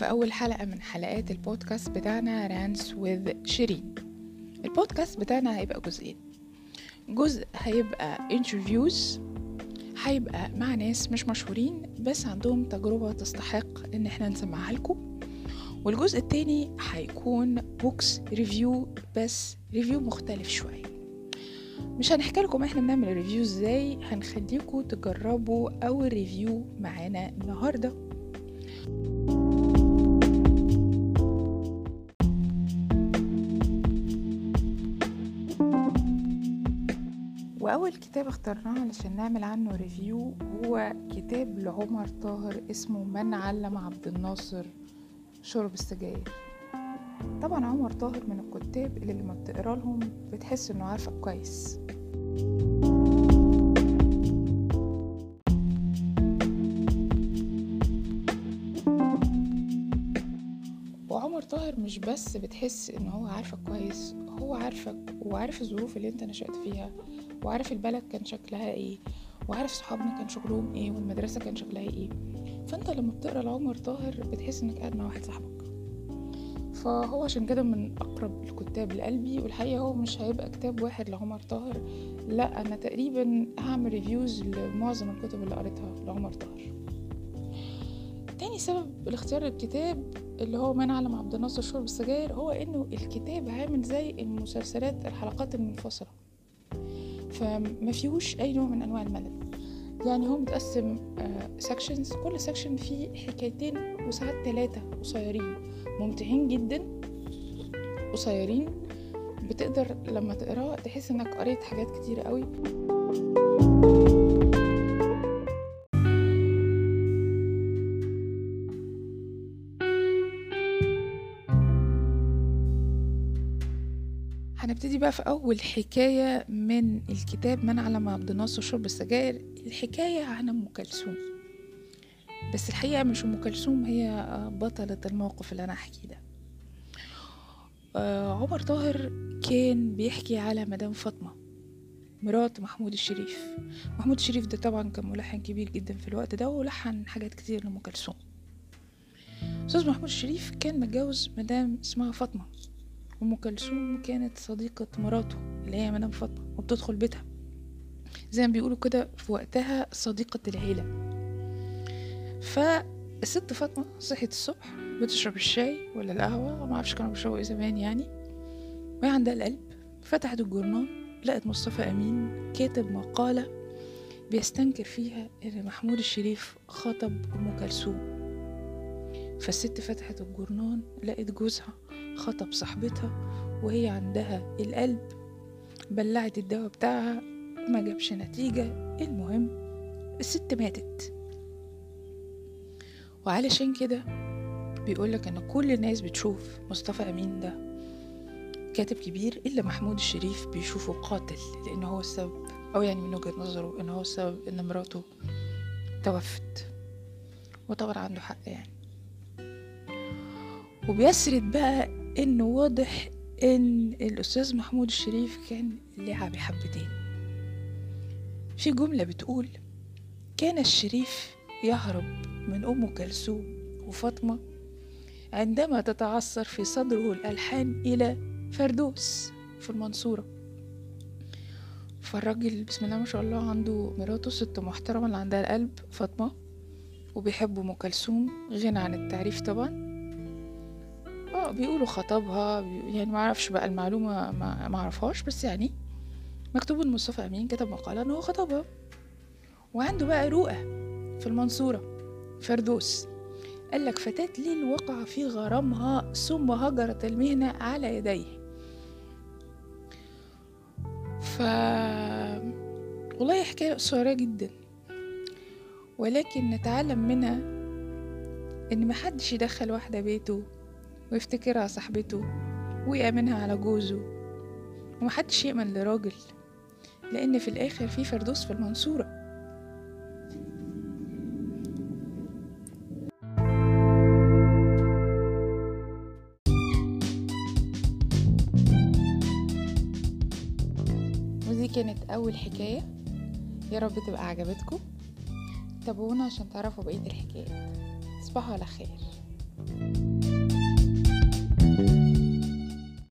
في أول حلقة من حلقات البودكاست بتاعنا رانس وذ شيرين البودكاست بتاعنا هيبقى جزئين جزء هيبقى انترفيوز هيبقى مع ناس مش مشهورين بس عندهم تجربة تستحق ان احنا نسمعها لكم والجزء التاني هيكون بوكس ريفيو بس ريفيو مختلف شوية مش هنحكي لكم احنا بنعمل الريفيو ازاي هنخليكم تجربوا اول ريفيو معانا النهارده واول كتاب اخترناه علشان نعمل عنه ريفيو هو كتاب لعمر طاهر اسمه من علم عبد الناصر شرب السجاير طبعا عمر طاهر من الكتاب اللي لما بتقرا لهم بتحس انه عارفك كويس وعمر طاهر مش بس بتحس ان هو عارفك كويس هو عارفك وعارف الظروف اللي انت نشأت فيها وعارف البلد كان شكلها ايه وعارف صحابنا كان شغلهم ايه والمدرسة كان شكلها ايه فانت لما بتقرا لعمر طاهر بتحس انك قاعد مع واحد صاحبك فهو عشان كده من اقرب الكتاب لقلبي والحقيقه هو مش هيبقى كتاب واحد لعمر طاهر لا انا تقريبا هعمل ريفيوز لمعظم الكتب اللي قريتها لعمر طاهر تاني سبب لاختيار الكتاب اللي هو من علم عبد الناصر شرب السجاير هو انه الكتاب عامل زي المسلسلات الحلقات المنفصله فما فيهوش اي نوع من انواع الملل يعني هو متقسم سكشنز كل سكشن فيه حكايتين وساعات ثلاثة قصيرين ممتعين جدا قصيرين بتقدر لما تقراه تحس انك قريت حاجات كتير قوي هنبتدي بقى في أول حكاية من الكتاب من علم عبد الناصر شرب السجاير الحكاية عن أم كلثوم بس الحقيقة مش أم كلثوم هي بطلة الموقف اللي أنا أحكيه ده آه عمر طاهر كان بيحكي على مدام فاطمة مرات محمود الشريف محمود الشريف ده طبعا كان ملحن كبير جدا في الوقت ده ولحن حاجات كتير لأم كلثوم أستاذ محمود الشريف كان متجوز مدام اسمها فاطمة أم كلثوم كانت صديقة مراته اللي هي مدام فاطمة وبتدخل بيتها زي ما بيقولوا كده في وقتها صديقة العيلة فالست فاطمة صحيت الصبح بتشرب الشاي ولا القهوة ما اعرفش كانوا بيشربوا ايه زمان يعني وهي عندها القلب فتحت الجورنال لقت مصطفى أمين كاتب مقالة بيستنكر فيها إن محمود الشريف خطب أم كلثوم فالست فتحت الجورنال لقت جوزها خطب صاحبتها وهي عندها القلب بلعت الدواء بتاعها ما جابش نتيجة المهم الست ماتت وعلشان كده بيقولك ان كل الناس بتشوف مصطفى امين ده كاتب كبير الا محمود الشريف بيشوفه قاتل لان هو السبب او يعني من وجهة نظره ان هو السبب ان مراته توفت وطبعا عنده حق يعني وبيسرد بقى انه واضح ان الاستاذ محمود الشريف كان لعب حبتين في جملة بتقول كان الشريف يهرب من ام كلثوم وفاطمة عندما تتعثر في صدره الالحان الى فردوس في المنصورة فالراجل بسم الله ما شاء الله عنده مراته ست محترمة اللي عندها القلب فاطمة وبيحب ام كلثوم غنى عن التعريف طبعا اه بيقولوا خطبها يعني ما اعرفش بقى المعلومه ما اعرفهاش بس يعني مكتوب ان مصطفى امين كتب مقاله ان هو خطبها وعنده بقى رؤى في المنصوره فردوس قال لك فتاة ليل وقع في غرامها ثم هجرت المهنة على يديه ف والله حكاية قصيرة جدا ولكن نتعلم منها ان محدش يدخل واحدة بيته ويفتكرها صاحبته ويأمنها على جوزه ومحدش يأمن لراجل لأن في الآخر في فردوس في المنصورة ودي كانت أول حكاية يا رب تبقى عجبتكم تابعونا عشان تعرفوا بقية الحكايات تصبحوا على خير تاني